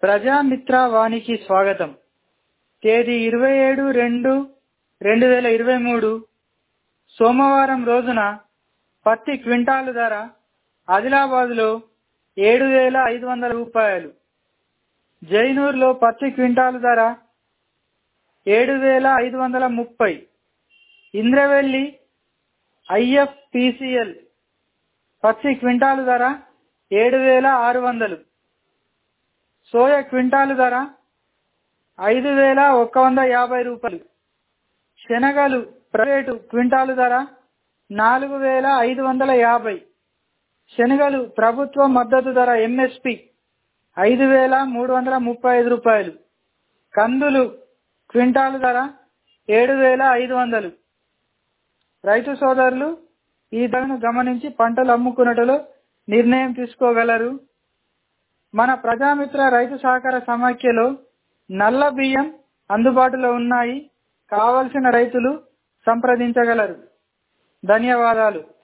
ప్రజామిత్ర వానికి స్వాగతం తేదీ ఇరవై ఏడు రెండు రెండు వేల ఇరవై మూడు సోమవారం రోజున పత్తి క్వింటాలు ధర ఆదిలాబాద్లో ఏడు వేల ఐదు వందల రూపాయలు జైనూర్లో పత్తి క్వింటాలు ధర ఏడు వేల ఐదు వందల ముప్పై ఇంద్రవెల్లి ఐఎఫ్పిసిఎల్ పత్తి క్వింటాలు ధర ఏడు వేల ఆరు వందలు సోయ క్వింటాలు ధర ఐదు వేల ఒక్క వంద యాభై రూపాయలు శనగలు ప్రైవేటు క్వింటాలు ధర నాలుగు వేల ఐదు వందల యాభై శనగలు ప్రభుత్వ మద్దతు ధర ఎంఎస్పి ఐదు వేల మూడు వందల ముప్పై ఐదు రూపాయలు కందులు క్వింటాలు ధర ఏడు వేల ఐదు వందలు రైతు సోదరులు ఈ ధరను గమనించి పంటలు అమ్ముకున్నటలో నిర్ణయం తీసుకోగలరు మన ప్రజామిత్ర రైతు సహకార సమాఖ్యలో నల్ల బియ్యం అందుబాటులో ఉన్నాయి కావలసిన రైతులు సంప్రదించగలరు ధన్యవాదాలు